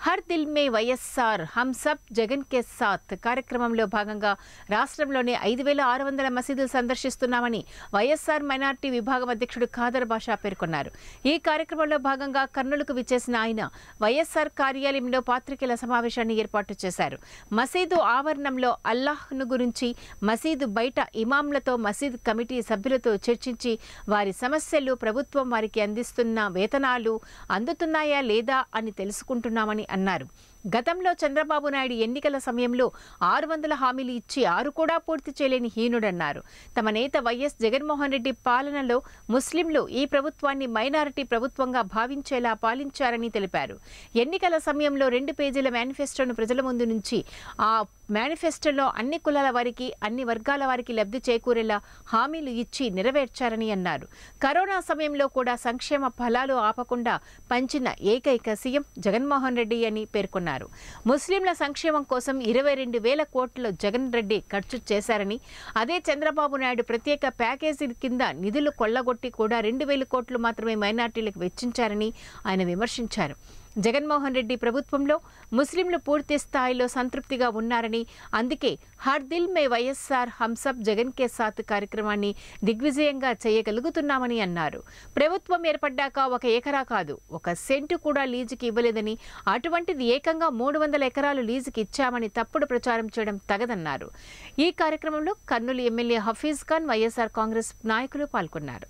her దిల్ మే వైఎస్ఆర్ హమ్ సబ్ జగన్ కే సాత్ కార్యక్రమంలో భాగంగా రాష్ట్రంలోని ఐదు వేల ఆరు వందల మసీదులు సందర్శిస్తున్నామని వైఎస్ఆర్ మైనార్టీ విభాగం అధ్యక్షుడు ఖాదర్ బాషా పేర్కొన్నారు ఈ కార్యక్రమంలో భాగంగా కర్నూలుకు విచ్చేసిన ఆయన వైఎస్ఆర్ కార్యాలయంలో పాత్రికేయుల సమావేశాన్ని ఏర్పాటు చేశారు మసీదు ఆవరణంలో అల్లాహ్ను గురించి మసీదు బయట ఇమాంలతో మసీద్ కమిటీ సభ్యులతో చర్చించి వారి సమస్యలు ప్రభుత్వం వారికి అందిస్తున్న వేతనాలు అందుతున్నాయా లేదా అని తెలుసుకుంటున్నామని అన్నారు గతంలో చంద్రబాబు నాయుడు ఎన్నికల సమయంలో ఆరు వందల హామీలు ఇచ్చి ఆరు కూడా పూర్తి చేయలేని హీనుడన్నారు తమ నేత వైఎస్ జగన్మోహన్ రెడ్డి పాలనలో ముస్లింలు ఈ ప్రభుత్వాన్ని మైనారిటీ ప్రభుత్వంగా భావించేలా పాలించారని తెలిపారు ఎన్నికల సమయంలో రెండు పేజీల మేనిఫెస్టోను ప్రజల ముందు నుంచి ఆ మేనిఫెస్టోలో అన్ని కులాల వారికి అన్ని వర్గాల వారికి లబ్ధి చేకూరేలా హామీలు ఇచ్చి నెరవేర్చారని అన్నారు కరోనా సమయంలో కూడా సంక్షేమ ఫలాలు ఆపకుండా పంచిన ఏకైక సీఎం జగన్మోహన్ రెడ్డి అని పేర్కొన్నారు ముస్లింల సంక్షేమం కోసం ఇరవై రెండు వేల కోట్లు జగన్ రెడ్డి ఖర్చు చేశారని అదే చంద్రబాబు నాయుడు ప్రత్యేక ప్యాకేజీ కింద నిధులు కొల్లగొట్టి కూడా రెండు వేల కోట్లు మాత్రమే మైనార్టీలకు వెచ్చించారని ఆయన విమర్శించారు జగన్మోహన్ రెడ్డి ప్రభుత్వంలో ముస్లింలు పూర్తి స్థాయిలో సంతృప్తిగా ఉన్నారని అందుకే హర్ దిల్ మే వైఎస్ఆర్ హంసబ్ జగన్ కే సాత్ కార్యక్రమాన్ని దిగ్విజయంగా చేయగలుగుతున్నామని అన్నారు ప్రభుత్వం ఏర్పడ్డాక ఒక ఎకరా కాదు ఒక సెంటు కూడా లీజుకి ఇవ్వలేదని అటువంటిది ఏకంగా మూడు వందల ఎకరాలు లీజుకి ఇచ్చామని తప్పుడు ప్రచారం చేయడం తగదన్నారు ఈ కార్యక్రమంలో కర్నూలు ఎమ్మెల్యే హఫీజ్ ఖాన్ వైఎస్ఆర్ కాంగ్రెస్ నాయకులు పాల్గొన్నారు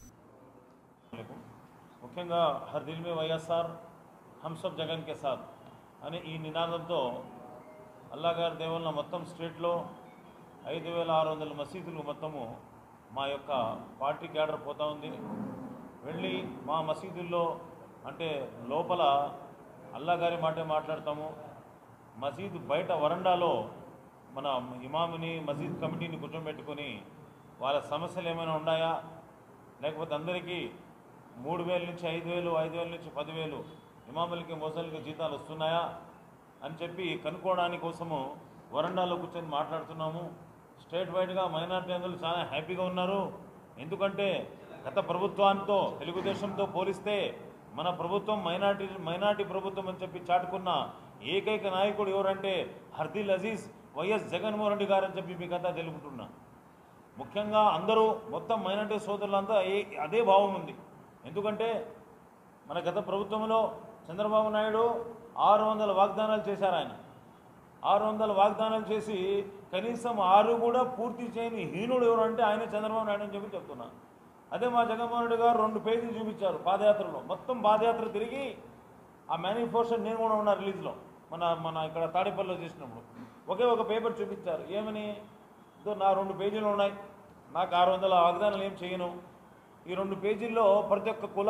ముఖ్యంగా హర్ దిల్ మే వైఎస్ఆర్ హమ్ సబ్ జగన్ కే సాత్ అనే ఈ నినాదంతో అల్లా గారి దేవుళ్ళ మొత్తం స్టేట్లో ఐదు వేల ఆరు వందల మసీదులు మొత్తము మా యొక్క పార్టీ క్యాడర్ పోతా ఉంది వెళ్ళి మా మసీదుల్లో అంటే లోపల అల్లా గారి మాటే మాట్లాడతాము మసీదు బయట వరండాలో మన ఇమాముని మసీద్ కమిటీని కూర్చోబెట్టుకొని వాళ్ళ సమస్యలు ఏమైనా ఉన్నాయా లేకపోతే అందరికీ మూడు వేల నుంచి ఐదు వేలు ఐదు వేల నుంచి పదివేలు ఇమాములకి మోసలకి జీతాలు వస్తున్నాయా అని చెప్పి కనుక్కోవడానికి కోసము వరండాలో కూర్చొని మాట్లాడుతున్నాము స్టేట్ వైడ్గా మైనార్టీ అందరూ చాలా హ్యాపీగా ఉన్నారు ఎందుకంటే గత ప్రభుత్వాంతో తెలుగుదేశంతో పోలిస్తే మన ప్రభుత్వం మైనార్టీ మైనార్టీ ప్రభుత్వం అని చెప్పి చాటుకున్న ఏకైక నాయకుడు ఎవరంటే హర్దిల్ అజీజ్ వైఎస్ జగన్మోహన్ రెడ్డి గారు అని చెప్పి మీకంతా తెలుపుతున్నా ముఖ్యంగా అందరూ మొత్తం మైనార్టీ సోదరులంతా ఏ అదే భావం ఉంది ఎందుకంటే మన గత ప్రభుత్వంలో చంద్రబాబు నాయుడు ఆరు వందల వాగ్దానాలు చేశారు ఆయన ఆరు వందల వాగ్దానాలు చేసి కనీసం ఆరు కూడా పూర్తి చేయని హీనుడు ఎవరు అంటే ఆయన చంద్రబాబు నాయుడు అని చెప్పి చెప్తున్నా అదే మా జగన్మోహన్ రెడ్డి గారు రెండు పేజీలు చూపించారు పాదయాత్రలో మొత్తం పాదయాత్ర తిరిగి ఆ మేనిఫెస్టో నేను కూడా ఉన్నా రిలీజ్లో మన మన ఇక్కడ తాడేపల్లిలో చేసినప్పుడు ఒకే ఒక పేపర్ చూపించారు ఏమని ఇదో నా రెండు పేజీలు ఉన్నాయి నాకు ఆరు వందల వాగ్దానాలు ఏం చేయను ఈ రెండు పేజీల్లో ప్రతి ఒక్క కులా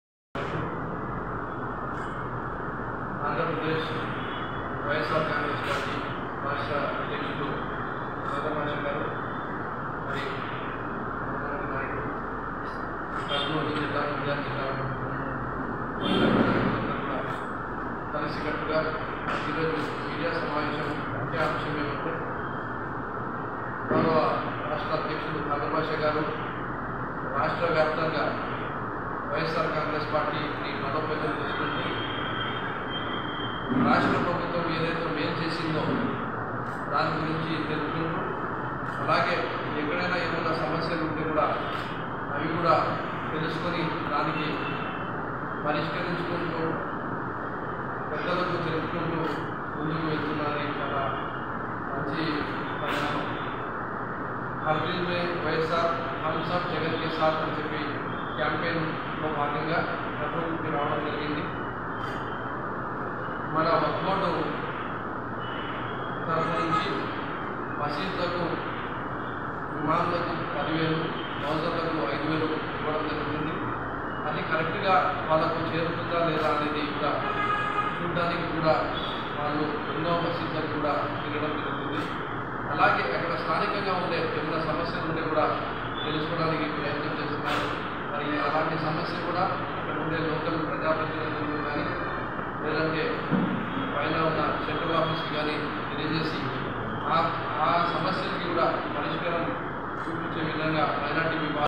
ఆంధ్రప్రదేశ్ వైఎస్ఆర్ కాంగ్రెస్ పార్టీ రాష్ట్ర అధ్యక్షులు సోదరమాష గారు మరి మనందరి నాయకుడు కర్నూలు జిల్లా విద్యార్థి కలిసికట్టుగా ఈరోజు మీడియా సమావేశం ముఖ్య అంశం ఏమంటే గౌరవ రాష్ట్ర అధ్యక్షులు నాగభాష గారు రాష్ట్ర వ్యాప్తంగా వైఎస్ఆర్ కాంగ్రెస్ పార్టీని బలోపేతం చేసుకుంటూ రాష్ట్ర ప్రభుత్వం ఏదైతే మేలు చేసిందో దాని గురించి తెలుసుకుంటూ అలాగే ఎక్కడైనా ఏమైనా సమస్యలు ఉంటే కూడా అవి కూడా తెలుసుకొని దానికి పరిష్కరించుకుంటూ పెద్దలకు తెలుపుకుంటూ ముందుకు వెళ్తున్నారని చాలా మంచి పరిణామం హర్దిల్ మే వైఎస్ఆర్ హమ్ సబ్ జగన్ కే సాత్ అని చెప్పి క్యాంపెయిన్లో భాగంగా కర్నూలుకి రావడం జరిగింది మన వక్బోర్డు తరఫు నుంచి మసీదులకు ఇమాములకు పదివేలు మౌజర్లకు ఐదు వేలు ఇవ్వడం జరుగుతుంది అది కరెక్ట్గా వాళ్ళకు చేరుతుందా లేదా అనేది కూడా చూడడానికి కూడా వాళ్ళు ఎన్నో మసీదులకు కూడా తిరగడం జరుగుతుంది అలాగే అక్కడ స్థానికంగా ఉండే ఏమైనా సమస్యలు ఉంటే కూడా తెలుసుకోవడానికి ప్రయత్నం చేస్తున్నారు మరి అలాంటి సమస్య కూడా అక్కడ ఉండే లోకల్ ప్రజాప్రతినిధులు కానీ లేదంటే పైన ఉన్న సెంట్రల్ ఆఫీస్కి కానీ తెలియజేసి ఆ ఆ సమస్యలకి కూడా పరిష్కారం చూపించే విధంగా మైనార్టీ విభాగం